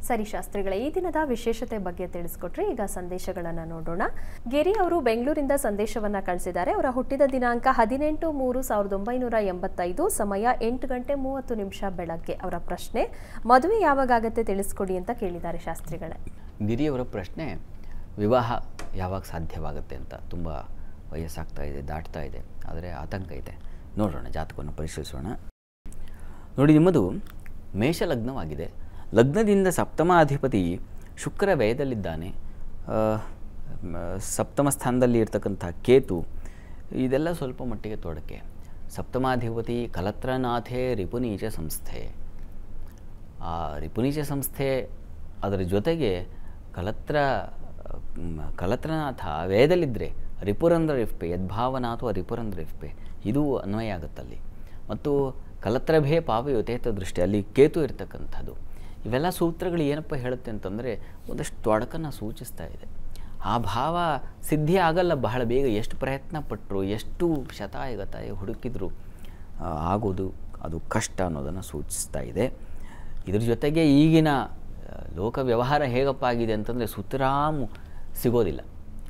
ಸರಿ ಶಾಸ್ತ್ರಿಗಳ ಈ ದಿನದ ವಿಶೇಷತೆ ಬಗ್ಗೆ ತಿಳಿಸ್ಕೊಟ್ರಿ ಈಗ ಸಂದೇಶಗಳನ್ನು ನೋಡೋಣ ಗಿರಿ ಅವರು ಬೆಂಗಳೂರಿಂದ ಸಂದೇಶವನ್ನ ಕಳಿಸಿದ್ದಾರೆ ಅವರ ಹುಟ್ಟಿದ ದಿನಾಂಕ ಹದಿನೆಂಟು ಮೂರು ಸಾವಿರದ ಒಂಬೈನೂರ ಎಂಬತ್ತೈದು ಸಮಯ ಎಂಟು ಗಂಟೆ ಮೂವತ್ತು ನಿಮಿಷ ಬೆಳಗ್ಗೆ ಅವರ ಪ್ರಶ್ನೆ ಮದುವೆ ಯಾವಾಗ ಆಗತ್ತೆ ತಿಳಿಸ್ಕೊಡಿ ಅಂತ ಕೇಳಿದ್ದಾರೆ ಶಾಸ್ತ್ರಿಗಳೇ ಗಿರಿಯವರ ಪ್ರಶ್ನೆ ವಿವಾಹ ಯಾವಾಗ ಸಾಧ್ಯವಾಗುತ್ತೆ ಅಂತ ತುಂಬ ವಯಸ್ಸಾಗ್ತಾ ಇದೆ ದಾಟ್ತಾ ಇದೆ ಆದರೆ ಆತಂಕ ಇದೆ ನೋಡೋಣ ಜಾತಕವನ್ನು ಪರಿಶೀಲಿಸೋಣ ನೋಡಿ ನಿಮ್ಮದು ಮೇಷ ಲಗ್ನವಾಗಿದೆ ಲಗ್ನದಿಂದ ಸಪ್ತಮಾಧಿಪತಿ ಶುಕ್ರ ವ್ಯಯದಲ್ಲಿದ್ದಾನೆ ಆ, ಮ, ಸಪ್ತಮ ಸ್ಥಾನದಲ್ಲಿ ಇರ್ತಕ್ಕಂಥ ಕೇತು ಇದೆಲ್ಲ ಸ್ವಲ್ಪ ಮಟ್ಟಿಗೆ ತೊಡಕೆ ಸಪ್ತಮಾಧಿಪತಿ ಕಲತ್ರನಾಥೇ ರಿಪುನೀಚ ಸಂಸ್ಥೆ ಆ ರಿಪುನೀಚ ಸಂಸ್ಥೆ ಅದರ ಜೊತೆಗೆ ಕಲತ್ರ ಮ್, ಕಲತ್ರನಾಥ ವೇದಲ್ಲಿದ್ದರೆ ರಿಪುರಂದ್ರ ರಿಫ್ಪೆ ಯದ್ಭಾವನಾಥೋ ರಿಪುರಂದ್ರ ರಿಫ್ಪೆ ಇದು ಅನ್ವಯ ಆಗುತ್ತಲ್ಲಿ ಮತ್ತು ಕಲತ್ರಭೇ ಪಾಪಯುತೇತ ದೃಷ್ಟಿ ಅಲ್ಲಿ ಕೇತು ಇರ್ತಕ್ಕಂಥದ್ದು ಇವೆಲ್ಲ ಸೂತ್ರಗಳು ಏನಪ್ಪ ಹೇಳುತ್ತೆ ಅಂತಂದರೆ ಒಂದಷ್ಟು ತೊಡಕನ್ನು ಸೂಚಿಸ್ತಾ ಇದೆ ಆ ಭಾವ ಸಿದ್ಧಿ ಆಗಲ್ಲ ಬಹಳ ಬೇಗ ಎಷ್ಟು ಪ್ರಯತ್ನ ಪಟ್ಟರು ಎಷ್ಟು ಶತಾಯಗತಾಯ ಹುಡುಕಿದ್ರು ಆ, ಆಗೋದು ಅದು ಕಷ್ಟ ಅನ್ನೋದನ್ನು ಸೂಚಿಸ್ತಾ ಇದೆ ಇದ್ರ ಜೊತೆಗೆ ಈಗಿನ ಆ, ಲೋಕ ವ್ಯವಹಾರ ಹೇಗಪ್ಪ ಆಗಿದೆ ಅಂತಂದರೆ ಸುತರಾಮು ಸಿಗೋದಿಲ್ಲ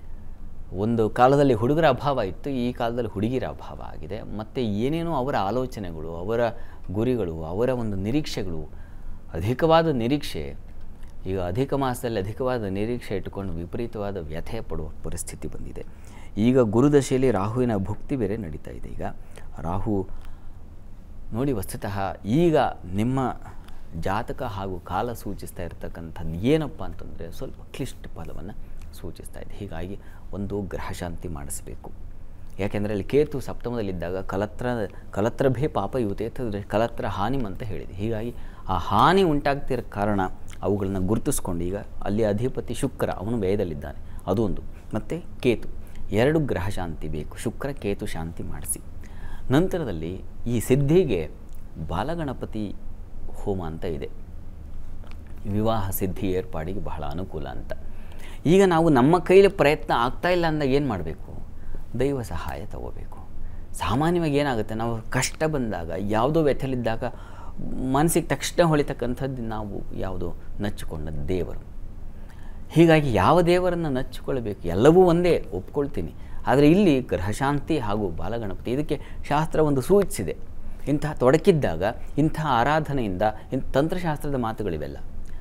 ಒಂದು ಕಾಲದಲ್ಲಿ ಹುಡುಗರ ಅಭಾವ ಇತ್ತು ಈ ಕಾಲದಲ್ಲಿ ಹುಡುಗಿರ ಅಭಾವ ಆಗಿದೆ ಮತ್ತು ಏನೇನೋ ಅವರ ಆಲೋಚನೆಗಳು ಅವರ ಗುರಿಗಳು ಅವರ ಒಂದು ನಿರೀಕ್ಷೆಗಳು ಅಧಿಕವಾದ ನಿರೀಕ್ಷೆ ಈಗ ಅಧಿಕ ಮಾಸದಲ್ಲಿ ಅಧಿಕವಾದ ನಿರೀಕ್ಷೆ ಇಟ್ಟುಕೊಂಡು ವಿಪರೀತವಾದ ವ್ಯಥೆ ಪಡುವ ಪರಿಸ್ಥಿತಿ ಬಂದಿದೆ ಈಗ ಗುರುದಶೆಯಲ್ಲಿ ರಾಹುವಿನ ಭುಕ್ತಿ ಬೇರೆ ನಡೀತಾ ಇದೆ ಈಗ ರಾಹು ನೋಡಿ ವಸ್ತುತಃ ಈಗ ನಿಮ್ಮ ಜಾತಕ ಹಾಗೂ ಕಾಲ ಸೂಚಿಸ್ತಾ ಇರತಕ್ಕಂಥದ್ದು ಏನಪ್ಪ ಅಂತಂದರೆ ಸ್ವಲ್ಪ ಕ್ಲಿಷ್ಟ ಫಲವನ್ನು ಸೂಚಿಸ್ತಾ ಇದೆ ಹೀಗಾಗಿ ಒಂದು ಗ್ರಹಶಾಂತಿ ಮಾಡಿಸಬೇಕು ಯಾಕೆಂದರೆ ಅಲ್ಲಿ ಕೇತು ಸಪ್ತಮದಲ್ಲಿದ್ದಾಗ ಕಲತ್ರ ಕಲತ್ರಭೇ ಪಾಪ ಯುವತೆ ಕಲತ್ರ ಹಾನಿಮ್ ಅಂತ ಹೇಳಿದೆ ಹೀಗಾಗಿ ಆ ಹಾನಿ ಉಂಟಾಗ್ತಿರೋ ಕಾರಣ ಅವುಗಳನ್ನ ಗುರುತಿಸ್ಕೊಂಡು ಈಗ ಅಲ್ಲಿ ಅಧಿಪತಿ ಶುಕ್ರ ಅವನು ವ್ಯಯದಲ್ಲಿದ್ದಾನೆ ಅದು ಒಂದು ಮತ್ತು ಕೇತು ಎರಡು ಗ್ರಹ ಶಾಂತಿ ಬೇಕು ಶುಕ್ರ ಕೇತು ಶಾಂತಿ ಮಾಡಿಸಿ ನಂತರದಲ್ಲಿ ಈ ಸಿದ್ಧಿಗೆ ಬಾಲಗಣಪತಿ ಹೋಮ ಅಂತ ಇದೆ ವಿವಾಹ ಸಿದ್ಧಿ ಏರ್ಪಾಡಿಗೆ ಬಹಳ ಅನುಕೂಲ ಅಂತ ಈಗ ನಾವು ನಮ್ಮ ಕೈಲಿ ಪ್ರಯತ್ನ ಆಗ್ತಾ ಇಲ್ಲ ಅಂದಾಗ ಏನು ಮಾಡಬೇಕು ದೈವ ಸಹಾಯ ತಗೋಬೇಕು ಸಾಮಾನ್ಯವಾಗಿ ಏನಾಗುತ್ತೆ ನಾವು ಕಷ್ಟ ಬಂದಾಗ ಯಾವುದೋ ವ್ಯಥೆಲಿದ್ದಾಗ ಮನಸ್ಸಿಗೆ ತಕ್ಷಣ ಹೊಳಿತಕ್ಕಂಥದ್ದು ನಾವು ಯಾವುದೋ ನಚ್ಚಿಕೊಂಡ ದೇವರು ಹೀಗಾಗಿ ಯಾವ ದೇವರನ್ನು ನಚ್ಚಿಕೊಳ್ಳಬೇಕು ಎಲ್ಲವೂ ಒಂದೇ ಒಪ್ಕೊಳ್ತೀನಿ ಆದರೆ ಇಲ್ಲಿ ಗ್ರಹಶಾಂತಿ ಹಾಗೂ ಬಾಲಗಣಪತಿ ಇದಕ್ಕೆ ಶಾಸ್ತ್ರ ಒಂದು ಸೂಚಿಸಿದೆ ಇಂತಹ ತೊಡಕಿದ್ದಾಗ ಇಂಥ ಆರಾಧನೆಯಿಂದ ಇಂಥ ತಂತ್ರಶಾಸ್ತ್ರದ ಮಾತುಗಳಿವೆಲ್ಲ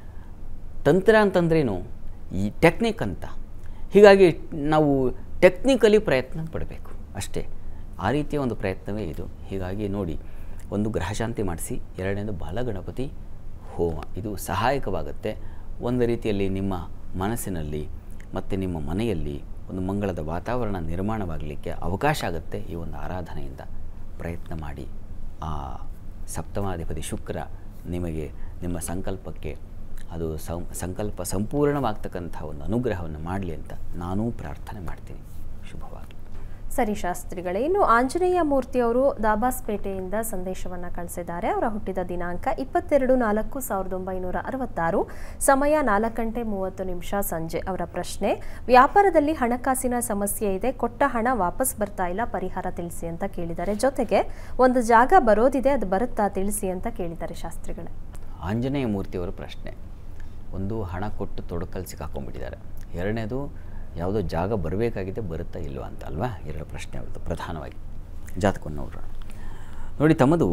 ತಂತ್ರ ಅಂತಂದ್ರೇನು ಈ ಟೆಕ್ನಿಕ್ ಅಂತ ಹೀಗಾಗಿ ನಾವು ಟೆಕ್ನಿಕಲಿ ಪ್ರಯತ್ನ ಪಡಬೇಕು ಅಷ್ಟೇ ಆ ರೀತಿಯ ಒಂದು ಪ್ರಯತ್ನವೇ ಇದು ಹೀಗಾಗಿ ನೋಡಿ ಒಂದು ಗ್ರಹಶಾಂತಿ ಮಾಡಿಸಿ ಎರಡನೇದು ಬಾಲಗಣಪತಿ ಹೋಮ ಇದು ಸಹಾಯಕವಾಗುತ್ತೆ ಒಂದು ರೀತಿಯಲ್ಲಿ ನಿಮ್ಮ ಮನಸ್ಸಿನಲ್ಲಿ ಮತ್ತು ನಿಮ್ಮ ಮನೆಯಲ್ಲಿ ಒಂದು ಮಂಗಳದ ವಾತಾವರಣ ನಿರ್ಮಾಣವಾಗಲಿಕ್ಕೆ ಅವಕಾಶ ಆಗುತ್ತೆ ಈ ಒಂದು ಆರಾಧನೆಯಿಂದ ಪ್ರಯತ್ನ ಮಾಡಿ ಆ ಸಪ್ತಮಾಧಿಪತಿ ಶುಕ್ರ ನಿಮಗೆ ನಿಮ್ಮ ಸಂಕಲ್ಪಕ್ಕೆ ಅದು ಸಂ ಸಂಕಲ್ಪ ಸಂಪೂರ್ಣವಾಗ್ತಕ್ಕಂಥ ಒಂದು ಅನುಗ್ರಹವನ್ನು ಮಾಡಲಿ ಅಂತ ನಾನೂ ಪ್ರಾರ್ಥನೆ ಮಾಡ್ತೀನಿ ಶುಭವಾಗಲಿ ಸರಿ ಶಾಸ್ತ್ರಿಗಳೇ ಇನ್ನು ಆಂಜನೇಯ ಮೂರ್ತಿಯವರು ದಾಬಾಸ್ಪೇಟೆಯಿಂದ ಸಂದೇಶವನ್ನ ಕಳಿಸಿದ್ದಾರೆ ಅವರ ಹುಟ್ಟಿದ ದಿನಾಂಕ ಇಪ್ಪತ್ತೆರಡು ನಾಲ್ಕು ಸಾವಿರದ ಒಂಬೈನೂರ ಅರವತ್ತಾರು ಸಮಯ ನಾಲ್ಕು ಗಂಟೆ ಮೂವತ್ತು ನಿಮಿಷ ಸಂಜೆ ಅವರ ಪ್ರಶ್ನೆ ವ್ಯಾಪಾರದಲ್ಲಿ ಹಣಕಾಸಿನ ಸಮಸ್ಯೆ ಇದೆ ಕೊಟ್ಟ ಹಣ ವಾಪಸ್ ಬರ್ತಾ ಇಲ್ಲ ಪರಿಹಾರ ತಿಳಿಸಿ ಅಂತ ಕೇಳಿದ್ದಾರೆ ಜೊತೆಗೆ ಒಂದು ಜಾಗ ಬರೋದಿದೆ ಅದು ಬರುತ್ತಾ ತಿಳಿಸಿ ಅಂತ ಕೇಳಿದ್ದಾರೆ ಶಾಸ್ತ್ರಿಗಳೇ ಆಂಜನೇಯ ಮೂರ್ತಿಯವರ ಪ್ರಶ್ನೆ ಒಂದು ಹಣ ಕೊಟ್ಟು ತೊಡಕಲ್ಲಿ ಸಿಕ್ಕಾಕೊಂಡ್ಬಿಟ್ಟಿದ್ದಾರೆ ಎರಡನೇದು ಯಾವುದೋ ಜಾಗ ಬರಬೇಕಾಗಿದೆ ಬರುತ್ತಾ ಇಲ್ವಾ ಅಂತ ಅಲ್ವಾ ಎರಡು ಪ್ರಶ್ನೆ ಅವ್ರದ್ದು ಪ್ರಧಾನವಾಗಿ ಜಾತಕವನ್ನು ನೋಡೋಣ ನೋಡಿ ತಮ್ಮದು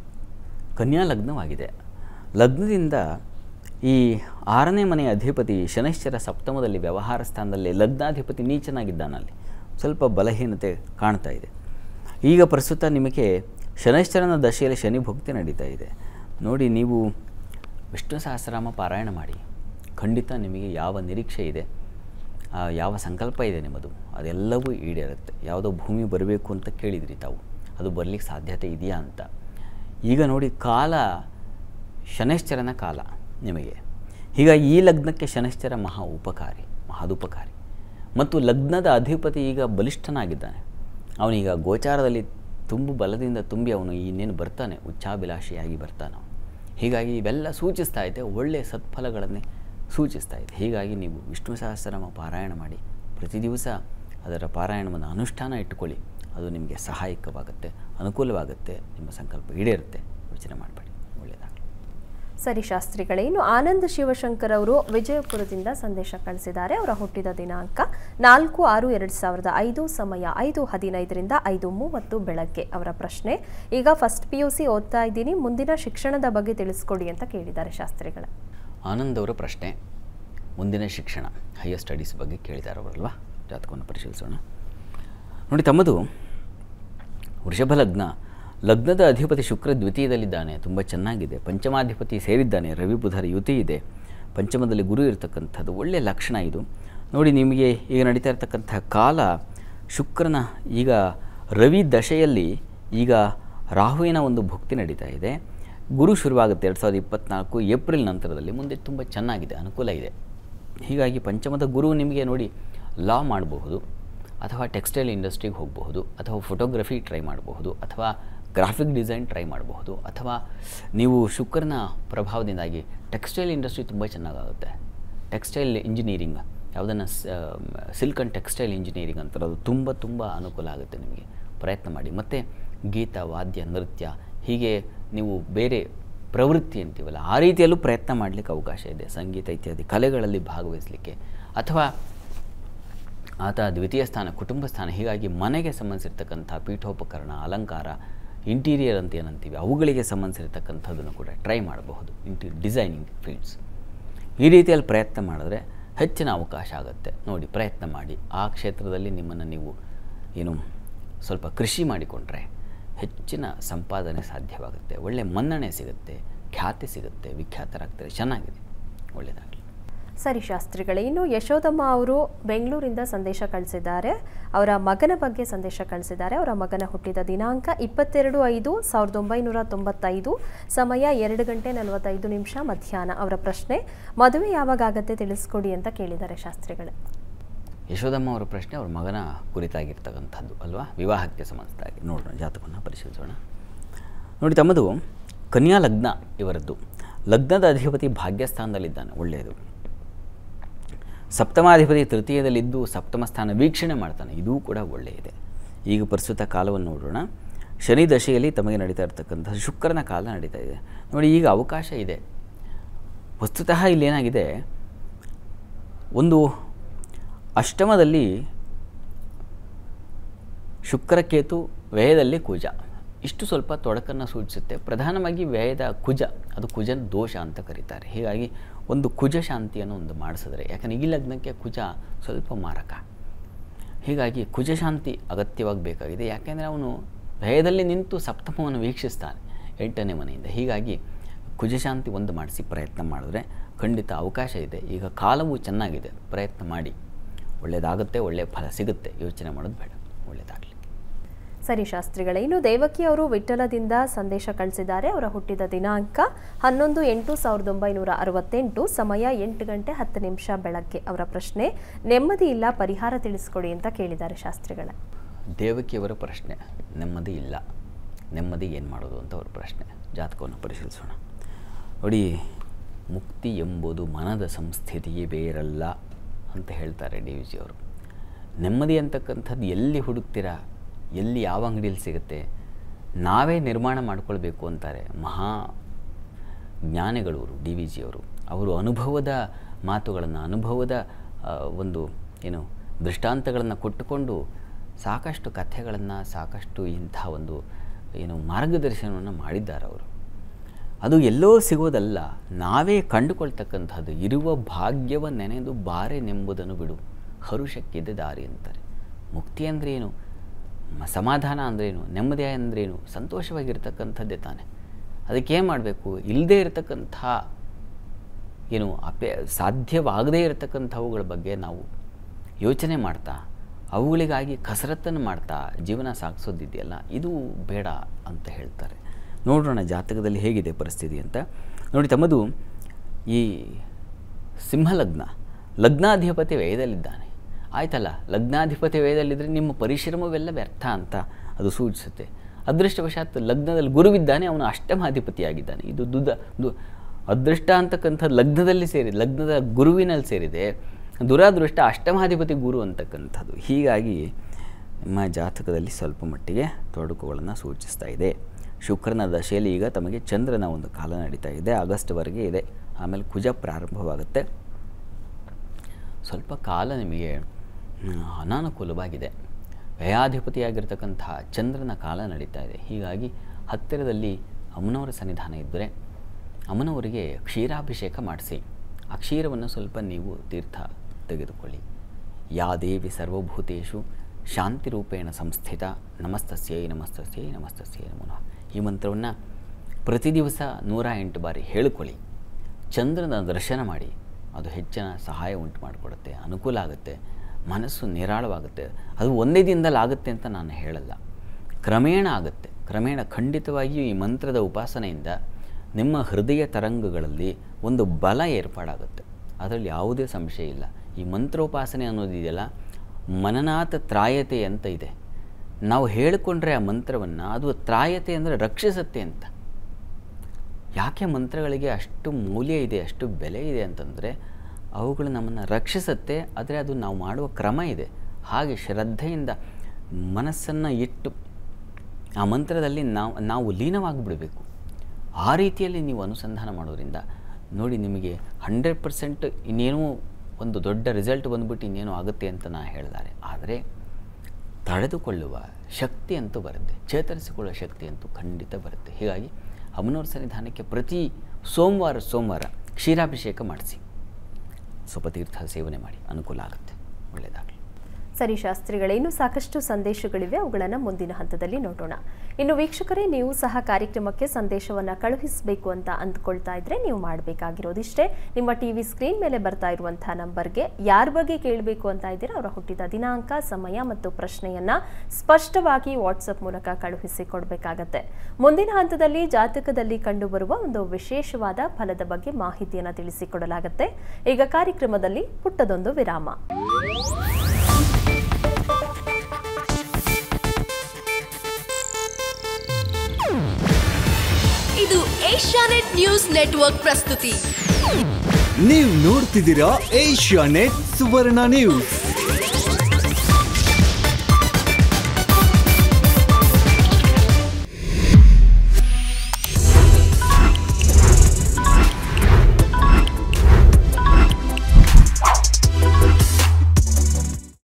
ಕನ್ಯಾ ಲಗ್ನವಾಗಿದೆ ಲಗ್ನದಿಂದ ಈ ಆರನೇ ಮನೆಯ ಅಧಿಪತಿ ಶನೈಶ್ಚರ ಸಪ್ತಮದಲ್ಲಿ ವ್ಯವಹಾರ ಸ್ಥಾನದಲ್ಲಿ ಲಗ್ನಾಧಿಪತಿ ನೀಚನಾಗಿದ್ದಾನಲ್ಲಿ ಸ್ವಲ್ಪ ಬಲಹೀನತೆ ಕಾಣ್ತಾ ಇದೆ ಈಗ ಪ್ರಸ್ತುತ ನಿಮಗೆ ಶನೈಶ್ಚರನ ದಶೆಯಲ್ಲಿ ಶನಿ ಭಕ್ತಿ ನಡೀತಾ ಇದೆ ನೋಡಿ ನೀವು ವಿಷ್ಣು ಸಹಸ್ರನಾಮ ಪಾರಾಯಣ ಮಾಡಿ ಖಂಡಿತ ನಿಮಗೆ ಯಾವ ನಿರೀಕ್ಷೆ ಇದೆ ಆ, ಯಾವ ಸಂಕಲ್ಪ ಇದೆ ನಿಮ್ಮದು ಅದೆಲ್ಲವೂ ಈಡೇರುತ್ತೆ ಯಾವುದೋ ಭೂಮಿ ಬರಬೇಕು ಅಂತ ಕೇಳಿದ್ರಿ ತಾವು ಅದು ಬರಲಿಕ್ಕೆ ಸಾಧ್ಯತೆ ಇದೆಯಾ ಅಂತ ಈಗ ನೋಡಿ ಕಾಲ ಶನೈಶ್ಚರನ ಕಾಲ ನಿಮಗೆ ಹೀಗಾಗಿ ಈ ಲಗ್ನಕ್ಕೆ ಶನೈಶ್ಚರ ಮಹಾ ಉಪಕಾರಿ ಮಹದುಪಕಾರಿ ಮತ್ತು ಲಗ್ನದ ಅಧಿಪತಿ ಈಗ ಬಲಿಷ್ಠನಾಗಿದ್ದಾನೆ ಅವನೀಗ ಗೋಚಾರದಲ್ಲಿ ತುಂಬು ಬಲದಿಂದ ತುಂಬಿ ಅವನು ಇನ್ನೇನು ಬರ್ತಾನೆ ಉಚ್ಚಾಭಿಲಾಷಿಯಾಗಿ ಬರ್ತಾನೆ ಅವನು ಹೀಗಾಗಿ ಇವೆಲ್ಲ ಸೂಚಿಸ್ತಾ ಇದೆ ಒಳ್ಳೆಯ ಸತ್ಫಲಗಳನ್ನೇ ಸೂಚಿಸ್ತಾ ಇದೆ ಹೀಗಾಗಿ ನೀವು ವಿಷ್ಣು ಸಹಸ್ರನಾಮ ಪಾರಾಯಣ ಮಾಡಿ ಪ್ರತಿ ದಿವಸ ಅದರ ಪಾರಾಯಣವನ್ನು ಅನುಷ್ಠಾನ ಇಟ್ಟುಕೊಳ್ಳಿ ಅದು ನಿಮಗೆ ಸಹಾಯಕವಾಗುತ್ತೆ ಅನುಕೂಲವಾಗುತ್ತೆ ನಿಮ್ಮ ಸಂಕಲ್ಪ ಈಡೇರುತ್ತೆ ಯೋಚನೆ ಮಾಡಬೇಡಿ ಒಳ್ಳೆಯದಾಗಲಿ ಸರಿ ಶಾಸ್ತ್ರಿಗಳೇ ಇನ್ನು ಆನಂದ್ ಶಿವಶಂಕರ್ ಅವರು ವಿಜಯಪುರದಿಂದ ಸಂದೇಶ ಕಳಿಸಿದ್ದಾರೆ ಅವರ ಹುಟ್ಟಿದ ದಿನಾಂಕ ನಾಲ್ಕು ಆರು ಎರಡು ಸಾವಿರದ ಐದು ಸಮಯ ಐದು ಹದಿನೈದರಿಂದ ಐದು ಮೂವತ್ತು ಬೆಳಗ್ಗೆ ಅವರ ಪ್ರಶ್ನೆ ಈಗ ಫಸ್ಟ್ ಪಿ ಯು ಸಿ ಓದ್ತಾ ಇದ್ದೀನಿ ಮುಂದಿನ ಶಿಕ್ಷಣದ ಬಗ್ಗೆ ತಿಳಿಸ್ಕೊಡಿ ಅಂತ ಕೇಳಿದ್ದಾರೆ ಶಾಸ್ತ್ರಿಗಳೇ ಆನಂದ್ ಅವರ ಪ್ರಶ್ನೆ ಮುಂದಿನ ಶಿಕ್ಷಣ ಹೈಯರ್ ಸ್ಟಡೀಸ್ ಬಗ್ಗೆ ಕೇಳಿದ್ದಾರೆ ಅವರಲ್ವಾ ಜಾತಕವನ್ನು ಪರಿಶೀಲಿಸೋಣ ನೋಡಿ ತಮ್ಮದು ವೃಷಭ ಲಗ್ನ ಲಗ್ನದ ಅಧಿಪತಿ ಶುಕ್ರ ದ್ವಿತೀಯದಲ್ಲಿದ್ದಾನೆ ತುಂಬ ಚೆನ್ನಾಗಿದೆ ಪಂಚಮಾಧಿಪತಿ ಸೇರಿದ್ದಾನೆ ರವಿ ಬುಧರ ಯುತಿ ಇದೆ ಪಂಚಮದಲ್ಲಿ ಗುರು ಇರತಕ್ಕಂಥದ್ದು ಒಳ್ಳೆಯ ಲಕ್ಷಣ ಇದು ನೋಡಿ ನಿಮಗೆ ಈಗ ನಡೀತಾ ಇರತಕ್ಕಂಥ ಕಾಲ ಶುಕ್ರನ ಈಗ ರವಿ ದಶೆಯಲ್ಲಿ ಈಗ ರಾಹುವಿನ ಒಂದು ಭುಕ್ತಿ ನಡೀತಾ ಇದೆ ಗುರು ಶುರುವಾಗುತ್ತೆ ಎರಡು ಸಾವಿರದ ಇಪ್ಪತ್ತ್ನಾಲ್ಕು ಏಪ್ರಿಲ್ ನಂತರದಲ್ಲಿ ಮುಂದೆ ತುಂಬ ಚೆನ್ನಾಗಿದೆ ಅನುಕೂಲ ಇದೆ ಹೀಗಾಗಿ ಪಂಚಮದ ಗುರು ನಿಮಗೆ ನೋಡಿ ಲಾ ಮಾಡಬಹುದು ಅಥವಾ ಟೆಕ್ಸ್ಟೈಲ್ ಇಂಡಸ್ಟ್ರಿಗೆ ಹೋಗಬಹುದು ಅಥವಾ ಫೋಟೋಗ್ರಫಿ ಟ್ರೈ ಮಾಡಬಹುದು ಅಥವಾ ಗ್ರಾಫಿಕ್ ಡಿಸೈನ್ ಟ್ರೈ ಮಾಡಬಹುದು ಅಥವಾ ನೀವು ಶುಕ್ರನ ಪ್ರಭಾವದಿಂದಾಗಿ ಟೆಕ್ಸ್ಟೈಲ್ ಇಂಡಸ್ಟ್ರಿ ತುಂಬ ಚೆನ್ನಾಗಾಗುತ್ತೆ ಟೆಕ್ಸ್ಟೈಲ್ ಇಂಜಿನಿಯರಿಂಗ್ ಯಾವುದನ್ನು ಸಿಲ್ಕ್ ಆ್ಯಂಡ್ ಟೆಕ್ಸ್ಟೈಲ್ ಇಂಜಿನಿಯರಿಂಗ್ ಅಂತಾರೆ ಅದು ತುಂಬ ತುಂಬ ಅನುಕೂಲ ಆಗುತ್ತೆ ನಿಮಗೆ ಪ್ರಯತ್ನ ಮಾಡಿ ಮತ್ತು ಗೀತ ವಾದ್ಯ ನೃತ್ಯ ಹೀಗೆ ನೀವು ಬೇರೆ ಪ್ರವೃತ್ತಿ ಅಂತೀವಲ್ಲ ಆ ರೀತಿಯಲ್ಲೂ ಪ್ರಯತ್ನ ಮಾಡಲಿಕ್ಕೆ ಅವಕಾಶ ಇದೆ ಸಂಗೀತ ಇತ್ಯಾದಿ ಕಲೆಗಳಲ್ಲಿ ಭಾಗವಹಿಸಲಿಕ್ಕೆ ಅಥವಾ ಆತ ದ್ವಿತೀಯ ಸ್ಥಾನ ಕುಟುಂಬ ಸ್ಥಾನ ಹೀಗಾಗಿ ಮನೆಗೆ ಸಂಬಂಧಿಸಿರ್ತಕ್ಕಂಥ ಪೀಠೋಪಕರಣ ಅಲಂಕಾರ ಇಂಟೀರಿಯರ್ ಅಂತ ಏನಂತೀವಿ ಅವುಗಳಿಗೆ ಸಂಬಂಧಿಸಿರ್ತಕ್ಕಂಥದ್ದನ್ನು ಕೂಡ ಟ್ರೈ ಮಾಡಬಹುದು ಇಂಟಿ ಡಿಸೈನಿಂಗ್ ಫೀಲ್ಡ್ಸ್ ಈ ರೀತಿಯಲ್ಲಿ ಪ್ರಯತ್ನ ಮಾಡಿದ್ರೆ ಹೆಚ್ಚಿನ ಅವಕಾಶ ಆಗುತ್ತೆ ನೋಡಿ ಪ್ರಯತ್ನ ಮಾಡಿ ಆ ಕ್ಷೇತ್ರದಲ್ಲಿ ನಿಮ್ಮನ್ನು ನೀವು ಏನು ಸ್ವಲ್ಪ ಕೃಷಿ ಮಾಡಿಕೊಂಡ್ರೆ ಹೆಚ್ಚಿನ ಸಂಪಾದನೆ ಸಾಧ್ಯವಾಗುತ್ತೆ ಒಳ್ಳೆಯ ಮನ್ನಣೆ ಸಿಗುತ್ತೆ ಖ್ಯಾತಿ ಸಿಗುತ್ತೆ ವಿಖ್ಯಾತರಾಗ್ತಾರೆ ಚೆನ್ನಾಗಿದೆ ಒಳ್ಳೆಯದಾಗಲಿ ಸರಿ ಶಾಸ್ತ್ರಿಗಳೇ ಇನ್ನು ಯಶೋದಮ್ಮ ಅವರು ಬೆಂಗಳೂರಿಂದ ಸಂದೇಶ ಕಳಿಸಿದ್ದಾರೆ ಅವರ ಮಗನ ಬಗ್ಗೆ ಸಂದೇಶ ಕಳಿಸಿದ್ದಾರೆ ಅವರ ಮಗನ ಹುಟ್ಟಿದ ದಿನಾಂಕ ಇಪ್ಪತ್ತೆರಡು ಐದು ಸಾವಿರದ ಒಂಬೈನೂರ ತೊಂಬತ್ತೈದು ಸಮಯ ಎರಡು ಗಂಟೆ ನಲವತ್ತೈದು ನಿಮಿಷ ಮಧ್ಯಾಹ್ನ ಅವರ ಪ್ರಶ್ನೆ ಮದುವೆ ಯಾವಾಗ ಆಗತ್ತೆ ತಿಳಿಸ್ಕೊಡಿ ಅಂತ ಕೇಳಿದ್ದಾರೆ ಶಾಸ್ತ್ರಿಗಳೇ ಯಶೋದಮ್ಮ ಅವರ ಪ್ರಶ್ನೆ ಅವ್ರ ಮಗನ ಕುರಿತಾಗಿರ್ತಕ್ಕಂಥದ್ದು ಅಲ್ವಾ ವಿವಾಹಕ್ಕೆ ಸಂಬಂಧಿಸಿದಾಗಿ ನೋಡೋಣ ಜಾತಕವನ್ನು ಪರಿಶೀಲಿಸೋಣ ನೋಡಿ ತಮ್ಮದು ಕನ್ಯಾ ಲಗ್ನ ಇವರದ್ದು ಲಗ್ನದ ಅಧಿಪತಿ ಭಾಗ್ಯಸ್ಥಾನದಲ್ಲಿದ್ದಾನೆ ಒಳ್ಳೆಯದು ಸಪ್ತಮಾಧಿಪತಿ ತೃತೀಯದಲ್ಲಿದ್ದು ಸಪ್ತಮ ಸ್ಥಾನ ವೀಕ್ಷಣೆ ಮಾಡ್ತಾನೆ ಇದೂ ಕೂಡ ಒಳ್ಳೆಯದೆ ಈಗ ಪ್ರಸ್ತುತ ಕಾಲವನ್ನು ನೋಡೋಣ ಶನಿ ದಶೆಯಲ್ಲಿ ತಮಗೆ ನಡೀತಾ ಇರ್ತಕ್ಕಂಥ ಶುಕ್ರನ ಕಾಲ ನಡೀತಾ ಇದೆ ನೋಡಿ ಈಗ ಅವಕಾಶ ಇದೆ ವಸ್ತುತಃ ಇಲ್ಲೇನಾಗಿದೆ ಒಂದು ಅಷ್ಟಮದಲ್ಲಿ ಶುಕ್ರಕೇತು ವ್ಯಯದಲ್ಲಿ ಕುಜ ಇಷ್ಟು ಸ್ವಲ್ಪ ತೊಡಕನ್ನು ಸೂಚಿಸುತ್ತೆ ಪ್ರಧಾನವಾಗಿ ವ್ಯಯದ ಕುಜ ಅದು ಕುಜನ ದೋಷ ಅಂತ ಕರೀತಾರೆ ಹೀಗಾಗಿ ಒಂದು ಕುಜ ಶಾಂತಿಯನ್ನು ಒಂದು ಮಾಡಿಸಿದ್ರೆ ಯಾಕಂದರೆ ಈ ಲಗ್ನಕ್ಕೆ ಕುಜ ಸ್ವಲ್ಪ ಮಾರಕ ಹೀಗಾಗಿ ಕುಜ ಶಾಂತಿ ಅಗತ್ಯವಾಗಿ ಬೇಕಾಗಿದೆ ಯಾಕೆಂದರೆ ಅವನು ಭಯದಲ್ಲಿ ನಿಂತು ಸಪ್ತಮವನ್ನು ವೀಕ್ಷಿಸ್ತಾನೆ ಎಂಟನೇ ಮನೆಯಿಂದ ಹೀಗಾಗಿ ಕುಜಶಾಂತಿ ಒಂದು ಮಾಡಿಸಿ ಪ್ರಯತ್ನ ಮಾಡಿದ್ರೆ ಖಂಡಿತ ಅವಕಾಶ ಇದೆ ಈಗ ಕಾಲವು ಚೆನ್ನಾಗಿದೆ ಪ್ರಯತ್ನ ಮಾಡಿ ಒಳ್ಳೆಯದಾಗುತ್ತೆ ಒಳ್ಳೆಯ ಫಲ ಸಿಗುತ್ತೆ ಯೋಚನೆ ಮಾಡೋದು ಬೇಡ ಒಳ್ಳೆಯದಾಗಲಿ ಸರಿ ಶಾಸ್ತ್ರಿಗಳೇ ಇನ್ನು ದೇವಕಿ ಅವರು ವಿಠಲದಿಂದ ಸಂದೇಶ ಕಳಿಸಿದ್ದಾರೆ ಅವರ ಹುಟ್ಟಿದ ದಿನಾಂಕ ಹನ್ನೊಂದು ಎಂಟು ಸಾವಿರದ ಒಂಬೈನೂರ ಅರವತ್ತೆಂಟು ಸಮಯ ಎಂಟು ಗಂಟೆ ಹತ್ತು ನಿಮಿಷ ಬೆಳಗ್ಗೆ ಅವರ ಪ್ರಶ್ನೆ ನೆಮ್ಮದಿ ಇಲ್ಲ ಪರಿಹಾರ ತಿಳಿಸ್ಕೊಡಿ ಅಂತ ಕೇಳಿದ್ದಾರೆ ಶಾಸ್ತ್ರಿಗಳೇ ದೇವಕಿಯವರ ಪ್ರಶ್ನೆ ನೆಮ್ಮದಿ ಇಲ್ಲ ನೆಮ್ಮದಿ ಏನು ಮಾಡೋದು ಅಂತ ಅವ್ರ ಪ್ರಶ್ನೆ ಜಾತಕವನ್ನು ಪರಿಶೀಲಿಸೋಣ ನೋಡಿ ಮುಕ್ತಿ ಎಂಬುದು ಮನದ ಸಂಸ್ಥಿತಿಯೇ ಬೇರಲ್ಲ ಅಂತ ಹೇಳ್ತಾರೆ ಡಿ ವಿ ಜಿ ಅವರು ನೆಮ್ಮದಿ ಅಂತಕ್ಕಂಥದ್ದು ಎಲ್ಲಿ ಹುಡುಕ್ತೀರಾ ಎಲ್ಲಿ ಯಾವ ಅಂಗಡಿಯಲ್ಲಿ ಸಿಗುತ್ತೆ ನಾವೇ ನಿರ್ಮಾಣ ಮಾಡ್ಕೊಳ್ಬೇಕು ಅಂತಾರೆ ಮಹಾ ಜ್ಞಾನಿಗಳು ಡಿ ವಿ ಜಿಯವರು ಅವರು ಅನುಭವದ ಮಾತುಗಳನ್ನು ಅನುಭವದ ಆ, ಒಂದು ಏನು ದೃಷ್ಟಾಂತಗಳನ್ನು ಕೊಟ್ಟುಕೊಂಡು ಸಾಕಷ್ಟು ಕಥೆಗಳನ್ನು ಸಾಕಷ್ಟು ಇಂಥ ಒಂದು ಏನು ಮಾರ್ಗದರ್ಶನವನ್ನು ಮಾಡಿದ್ದಾರೆ ಅವರು ಅದು ಎಲ್ಲೋ ಸಿಗೋದಲ್ಲ ನಾವೇ ಕಂಡುಕೊಳ್ತಕ್ಕಂಥದ್ದು ಇರುವ ಭಾಗ್ಯವ ನೆನೆದು ಬಾರೆನೆಂಬುದನ್ನು ಬಿಡು ಹರುಷಕ್ಕಿದೆ ದಾರಿ ಅಂತಾರೆ ಮುಕ್ತಿ ಅಂದರೆ ಏನು ಮ- ಸಮಾಧಾನ ಅಂದ್ರೇನು ನೆಮ್ಮದಿ ಅಂದ್ರೇನು ಸಂತೋಷವಾಗಿರ್ತಕ್ಕಂಥದ್ದೇ ತಾನೆ ಅದಕ್ಕೇನು ಮಾಡಬೇಕು ಇಲ್ಲದೇ ಇರತಕ್ಕಂಥ ಏನು ಅಪೇ ಸಾಧ್ಯವಾಗದೇ ಇರತಕ್ಕಂಥವುಗಳ ಬಗ್ಗೆ ನಾವು ಯೋಚನೆ ಮಾಡ್ತಾ ಅವುಗಳಿಗಾಗಿ ಕಸರತ್ತನ್ನು ಮಾಡ್ತಾ ಜೀವನ ಸಾಗಿಸೋದಿದೆಯಲ್ಲ ಇದು ಬೇಡ ಅಂತ ಹೇಳ್ತಾರೆ ನೋಡೋಣ ಜಾತಕದಲ್ಲಿ ಹೇಗಿದೆ ಪರಿಸ್ಥಿತಿ ಅಂತ ನೋಡಿ ತಮ್ಮದು ಈ ಸಿಂಹಲಗ್ನ ಲಗ್ನಾಧಿಪತಿ ವ್ಯಯದಲ್ಲಿದ್ದಾನೆ ಆಯ್ತಲ್ಲ ಲಗ್ನಾಧಿಪತಿ ವ್ಯಯದಲ್ಲಿದ್ದರೆ ನಿಮ್ಮ ಪರಿಶ್ರಮವೆಲ್ಲ ವ್ಯರ್ಥ ಅಂತ ಅದು ಸೂಚಿಸುತ್ತೆ ಅದೃಷ್ಟವಶಾತ್ ಲಗ್ನದಲ್ಲಿ ಗುರುವಿದ್ದಾನೆ ಅವನು ಅಷ್ಟಮಾಧಿಪತಿಯಾಗಿದ್ದಾನೆ ಇದು ದುದ ದು ಅದೃಷ್ಟ ಅಂತಕ್ಕಂಥ ಲಗ್ನದಲ್ಲಿ ಸೇರಿದೆ ಲಗ್ನದ ಗುರುವಿನಲ್ಲಿ ಸೇರಿದೆ ದುರಾದೃಷ್ಟ ಅಷ್ಟಮಾಧಿಪತಿ ಗುರು ಅಂತಕ್ಕಂಥದ್ದು ಹೀಗಾಗಿ ನಿಮ್ಮ ಜಾತಕದಲ್ಲಿ ಸ್ವಲ್ಪ ಮಟ್ಟಿಗೆ ತೊಡಕುಗಳನ್ನು ಸೂಚಿಸ್ತಾ ಇದೆ ಶುಕ್ರನ ದಶೆಯಲ್ಲಿ ಈಗ ತಮಗೆ ಚಂದ್ರನ ಒಂದು ಕಾಲ ನಡೀತಾ ಇದೆ ಆಗಸ್ಟ್ವರೆಗೆ ಇದೆ ಆಮೇಲೆ ಕುಜ ಪ್ರಾರಂಭವಾಗುತ್ತೆ ಸ್ವಲ್ಪ ಕಾಲ ನಿಮಗೆ ಮ್, ಅನಾನುಕೂಲವಾಗಿದೆ ವ್ಯಯಾಧಿಪತಿಯಾಗಿರ್ತಕ್ಕಂತಹ ಚಂದ್ರನ ಕಾಲ ನಡೀತಾ ಇದೆ ಹೀಗಾಗಿ ಹತ್ತಿರದಲ್ಲಿ ಅಮ್ಮನವರ ಸನ್ನಿಧಾನ ಇದ್ದರೆ ಅಮ್ಮನವರಿಗೆ ಕ್ಷೀರಾಭಿಷೇಕ ಮಾಡಿಸಿ ಆ ಕ್ಷೀರವನ್ನು ಸ್ವಲ್ಪ ನೀವು ತೀರ್ಥ ತೆಗೆದುಕೊಳ್ಳಿ ಯಾ ದೇವಿ ಸರ್ವಭೂತೇಶು ಶಾಂತಿರೂಪೇಣ ಸಂಸ್ಥಿತ ನಮಸ್ತಸ್ಯೈ ನಮಸ್ತಸ್ಯೈ ನಮಸ್ತಸ್ಯೈ ನಮೋ ನಮಃ ಈ ಮಂತ್ರವನ್ನು ಪ್ರತಿ ದಿವಸ ನೂರ ಎಂಟು ಬಾರಿ ಹೇಳಿಕೊಳ್ಳಿ ಚಂದ್ರನ ದರ್ಶನ ಮಾಡಿ ಅದು ಹೆಚ್ಚಿನ ಸಹಾಯ ಉಂಟು ಮಾಡಿಕೊಡುತ್ತೆ ಅನುಕೂಲ ಆಗುತ್ತೆ ಮನಸ್ಸು ನಿರಾಳವಾಗುತ್ತೆ ಅದು ಒಂದೇ ದಿನದಲ್ಲಿ ಆಗುತ್ತೆ ಅಂತ ನಾನು ಹೇಳಲ್ಲ ಕ್ರಮೇಣ ಆಗುತ್ತೆ ಕ್ರಮೇಣ ಖಂಡಿತವಾಗಿಯೂ ಈ ಮಂತ್ರದ ಉಪಾಸನೆಯಿಂದ ನಿಮ್ಮ ಹೃದಯ ತರಂಗಗಳಲ್ಲಿ ಒಂದು ಬಲ ಏರ್ಪಾಡಾಗುತ್ತೆ ಅದರಲ್ಲಿ ಯಾವುದೇ ಸಂಶಯ ಇಲ್ಲ ಈ ಮಂತ್ರೋಪಾಸನೆ ಅನ್ನೋದಿದೆಯಲ್ಲ ಮನನಾಥ ತ್ರಾಯತೆ ಅಂತ ಇದೆ ನಾವು ಹೇಳಿಕೊಂಡ್ರೆ ಆ ಮಂತ್ರವನ್ನು ಅದು ತ್ರಾಯತೆ ಅಂದರೆ ರಕ್ಷಿಸುತ್ತೆ ಅಂತ ಯಾಕೆ ಮಂತ್ರಗಳಿಗೆ ಅಷ್ಟು ಮೌಲ್ಯ ಇದೆ ಅಷ್ಟು ಬೆಲೆ ಇದೆ ಅಂತಂದರೆ ಅವುಗಳು ನಮ್ಮನ್ನು ರಕ್ಷಿಸುತ್ತೆ ಆದರೆ ಅದು ನಾವು ಮಾಡುವ ಕ್ರಮ ಇದೆ ಹಾಗೆ ಶ್ರದ್ಧೆಯಿಂದ ಮನಸ್ಸನ್ನು ಇಟ್ಟು ಆ ಮಂತ್ರದಲ್ಲಿ ನಾವು ನಾವು ಲೀನವಾಗಿಬಿಡಬೇಕು ಆ ರೀತಿಯಲ್ಲಿ ನೀವು ಅನುಸಂಧಾನ ಮಾಡೋದ್ರಿಂದ ನೋಡಿ ನಿಮಗೆ ಹಂಡ್ರೆಡ್ ಪರ್ಸೆಂಟ್ ಇನ್ನೇನೋ ಒಂದು ದೊಡ್ಡ ರಿಸಲ್ಟ್ ಬಂದ್ಬಿಟ್ಟು ಇನ್ನೇನೋ ಆಗುತ್ತೆ ಅಂತ ನಾನು ಹೇಳಿದ್ದಾರೆ ಆದರೆ ತಡೆದುಕೊಳ್ಳುವ ಶಕ್ತಿ ಅಂತೂ ಬರುತ್ತೆ ಚೇತರಿಸಿಕೊಳ್ಳುವ ಶಕ್ತಿ ಅಂತೂ ಖಂಡಿತ ಬರುತ್ತೆ ಹೀಗಾಗಿ ಅಮ್ಮನವ್ರ ಸನ್ನಿಧಾನಕ್ಕೆ ಪ್ರತಿ ಸೋಮವಾರ ಸೋಮವಾರ ಕ್ಷೀರಾಭಿಷೇಕ ಮಾಡಿಸಿ ಸ್ವಲ್ಪ ತೀರ್ಥ ಸೇವನೆ ಮಾಡಿ ಅನುಕೂಲ ಆಗುತ್ತೆ ಒಳ್ಳೆಯದಾಗಲಿ ಸರಿ ಶಾಸ್ತ್ರಿಗಳೇ ಇನ್ನು ಸಾಕಷ್ಟು ಸಂದೇಶಗಳಿವೆ ಅವುಗಳನ್ನು ಮುಂದಿನ ಹಂತದಲ್ಲಿ ನೋಡೋಣ ಇನ್ನು ವೀಕ್ಷಕರೇ ನೀವು ಸಹ ಕಾರ್ಯಕ್ರಮಕ್ಕೆ ಸಂದೇಶವನ್ನು ಕಳುಹಿಸಬೇಕು ಅಂತ ಅಂದ್ಕೊಳ್ತಾ ಇದ್ರೆ ನೀವು ಮಾಡಬೇಕಾಗಿರೋದಿಷ್ಟೇ ನಿಮ್ಮ ಟಿವಿ ಸ್ಕ್ರೀನ್ ಮೇಲೆ ಬರ್ತಾ ಇರುವಂತಹ ನಂಬರ್ಗೆ ಯಾರ ಬಗ್ಗೆ ಕೇಳಬೇಕು ಅಂತ ಇದ್ದೀರಾ ಅವರ ಹುಟ್ಟಿದ ದಿನಾಂಕ ಸಮಯ ಮತ್ತು ಪ್ರಶ್ನೆಯನ್ನ ಸ್ಪಷ್ಟವಾಗಿ ವಾಟ್ಸಪ್ ಮೂಲಕ ಕಳುಹಿಸಿ ಕೊಡಬೇಕಾಗತ್ತೆ ಮುಂದಿನ ಹಂತದಲ್ಲಿ ಜಾತಕದಲ್ಲಿ ಕಂಡುಬರುವ ಒಂದು ವಿಶೇಷವಾದ ಫಲದ ಬಗ್ಗೆ ಮಾಹಿತಿಯನ್ನು ತಿಳಿಸಿಕೊಡಲಾಗುತ್ತೆ ಈಗ ಕಾರ್ಯಕ್ರಮದಲ್ಲಿ ಪುಟ್ಟದೊಂದು ವಿರಾಮ ಇದು ಏಷ್ಯಾನೆಟ್ ನ್ಯೂಸ್ ನೆಟ್ವರ್ಕ್ ಪ್ರಸ್ತುತಿ ನೀವು ನೋಡ್ತಿದ್ದೀರಾ ಏಷ್ಯಾ ನೆಟ್ ಸುವರ್ಣ ನ್ಯೂಸ್